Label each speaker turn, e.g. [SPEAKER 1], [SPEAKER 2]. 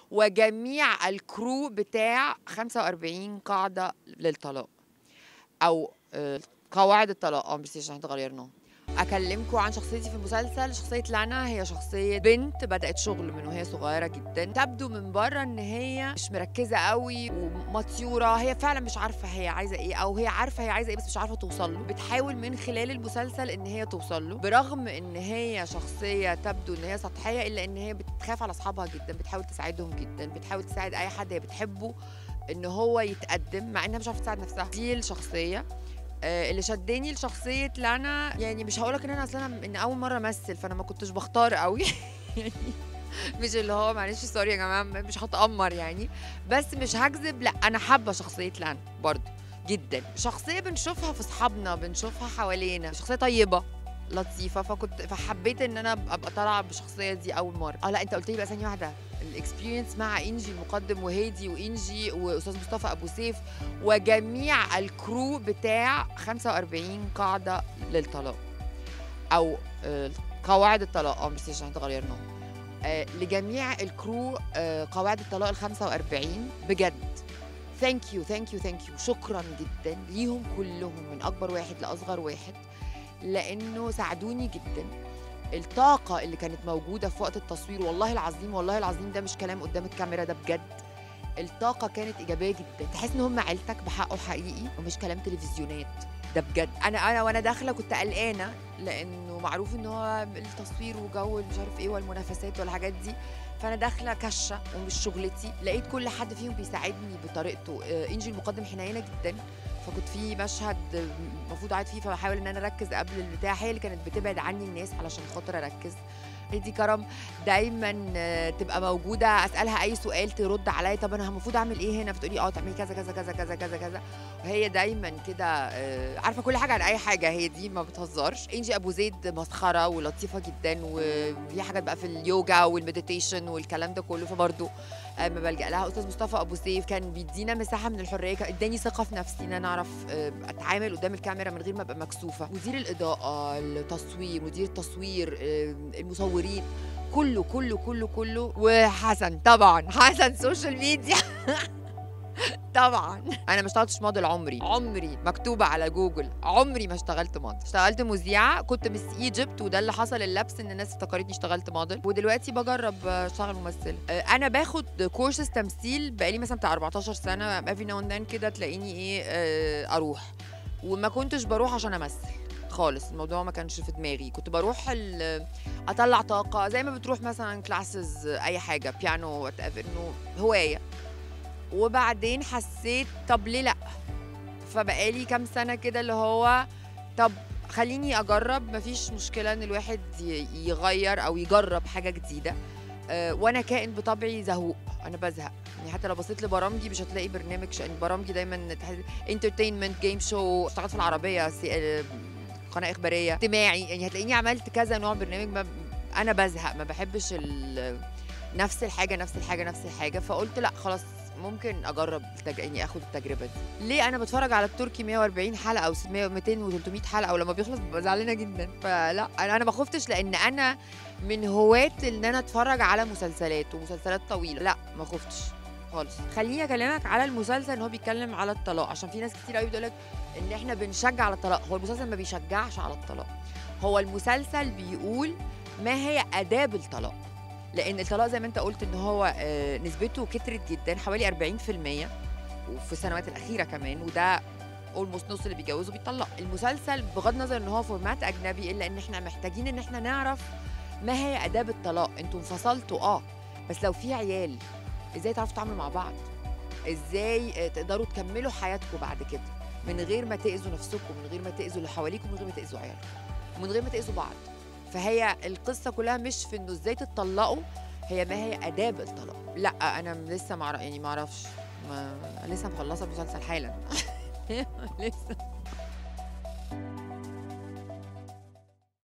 [SPEAKER 1] وجميع الكرو بتاع 45 قاعده للطلاق او آه، قواعد الطلاق اه بس عشان غيرناها اكلمكم عن شخصيتي في المسلسل شخصيه لانا هي شخصيه بنت بدات شغل من وهي صغيره جدا تبدو من بره ان هي مش مركزه قوي ومطيوره هي فعلا مش عارفه هي عايزه ايه او هي عارفه هي عايزه ايه بس مش عارفه توصل له بتحاول من خلال المسلسل ان هي توصل له برغم ان هي شخصيه تبدو ان هي سطحيه الا ان هي بتخاف على اصحابها جدا بتحاول تساعدهم جدا بتحاول تساعد اي حد هي بتحبه ان هو يتقدم مع انها مش عارفه تساعد نفسها دي الشخصيه آه، اللي شدني لشخصيه لانا يعني مش هقولك ان انا اصلا ان اول مره امثل فانا ما كنتش بختار قوي يعني مش اللي هو معلش سوري يا جماعه مش هتأمر يعني بس مش هكذب لا انا حابه شخصيه لانا برضو جدا شخصيه بنشوفها في اصحابنا بنشوفها حوالينا شخصيه طيبه لطيفه فكنت فحبيت ان انا ابقى طالعه بالشخصيه دي اول مره اه لا انت قلت لي بقى ثانيه واحده الاكسبيرينس مع انجي المقدم وهيدي وانجي واستاذ مصطفى ابو سيف وجميع الكرو بتاع 45 قاعده للطلاق او آه، قواعد الطلاق اه بس عشان غيرناها آه، لجميع الكرو آه، قواعد الطلاق ال 45 بجد ثانك يو ثانك يو ثانك يو شكرا جدا ليهم كلهم من اكبر واحد لاصغر واحد لانه ساعدوني جدا الطاقة اللي كانت موجودة في وقت التصوير والله العظيم والله العظيم ده مش كلام قدام الكاميرا ده بجد الطاقة كانت إيجابية جدا تحس إن هم عيلتك بحقه حقيقي ومش كلام تلفزيونات ده بجد انا انا وانا داخله كنت قلقانه لانه معروف ان هو التصوير وجو مش عارف ايه والمنافسات والحاجات دي فانا داخله كشه ومش شغلتي لقيت كل حد فيهم بيساعدني بطريقته آه، انجي المقدم حنينه جدا فكنت في مشهد المفروض قاعد فيه فبحاول ان انا اركز قبل البتاع هي اللي كانت بتبعد عني الناس علشان خاطر اركز هدي كرم دايما آه، تبقى موجوده اسالها اي سؤال ترد عليا طب انا المفروض اعمل ايه هنا فتقولي اه تعملي كذا كذا كذا كذا كذا كذا وهي دايما كده آه، عارفه كل حاجه عن اي حاجه هي دي ما بتهزرش انجي ابو زيد مسخره ولطيفه جدا وليها حاجات بقى في اليوجا والمديتيشن والكلام ده كله فبرضه آه، ما بلجأ لها استاذ مصطفى ابو سيف كان بيدينا مساحه من الحريه كان اداني ثقه في نفسي ان انا اعرف آه، اتعامل قدام الكاميرا من غير ما ابقى مكسوفه مدير الاضاءه التصوير مدير التصوير آه، المصورين كله كله كله كله وحسن طبعا حسن سوشيال ميديا طبعا انا ما اشتغلتش موديل عمري عمري مكتوبه على جوجل عمري ما اشتغلت موديل اشتغلت مذيعه كنت مس ايجيبت وده اللي حصل اللبس ان الناس افتكرتني اشتغلت موديل ودلوقتي بجرب اشتغل ممثله آه، انا باخد كورسز تمثيل بقالي مثلا بتاع 14 سنه افي ناو ذن كده تلاقيني ايه آه، اروح وما كنتش بروح عشان امثل خالص الموضوع ما كانش في دماغي كنت بروح ال- اطلع طاقه زي ما بتروح مثلا كلاسز اي حاجه بيانو وات انه هوايه وبعدين حسيت طب ليه لا فبقالي كام سنه كده اللي هو طب خليني اجرب مفيش مشكله ان الواحد ي- يغير او يجرب حاجه جديده أه وانا كائن بطبعي زهوق انا بزهق يعني حتى لو بصيت لبرامجي مش هتلاقي برنامج ش... برامجي دايما انترتينمنت جيم شو اشتغلت في العربيه سي... آه، قناه اخباريه اجتماعي يعني هتلاقيني عملت كذا نوع برنامج ما... انا بزهق ما بحبش ال... نفس الحاجه نفس الحاجه نفس الحاجه فقلت لا خلاص ممكن اجرب التج... يعني اخد التجربه دي ليه انا بتفرج على التركي 140 حلقه او 100 200 و300 حلقه ولما بيخلص ببقى زعلانه جدا فلا انا انا ما خفتش لان انا من هواة ان انا اتفرج على مسلسلات ومسلسلات طويله لا ما خفتش خالص خليني اكلمك على المسلسل ان هو بيتكلم على الطلاق عشان في ناس كتير قوي بتقول لك ان احنا بنشجع على الطلاق هو المسلسل ما بيشجعش على الطلاق هو المسلسل بيقول ما هي اداب الطلاق لان الطلاق زي ما انت قلت ان هو آه، نسبته كترت جدا حوالي 40% وفي السنوات الاخيره كمان وده اولموست نص اللي بيتجوزوا بيطلق المسلسل بغض النظر ان هو فورمات اجنبي الا ان احنا محتاجين ان احنا نعرف ما هي اداب الطلاق انتوا انفصلتوا اه بس لو في عيال ازاي تعرفوا تتعاملوا مع بعض ازاي آه، تقدروا تكملوا حياتكم بعد كده من غير ما تاذوا نفسكم من غير ما تاذوا اللي حواليكم من غير ما تاذوا عيالكم ومن غير ما تاذوا بعض فهي القصه كلها مش في انه ازاي تتطلقوا هي ما هي اداب الطلاق لا انا لسه مع يعني ما اعرفش ما لسه مخلصه المسلسل حالا لسه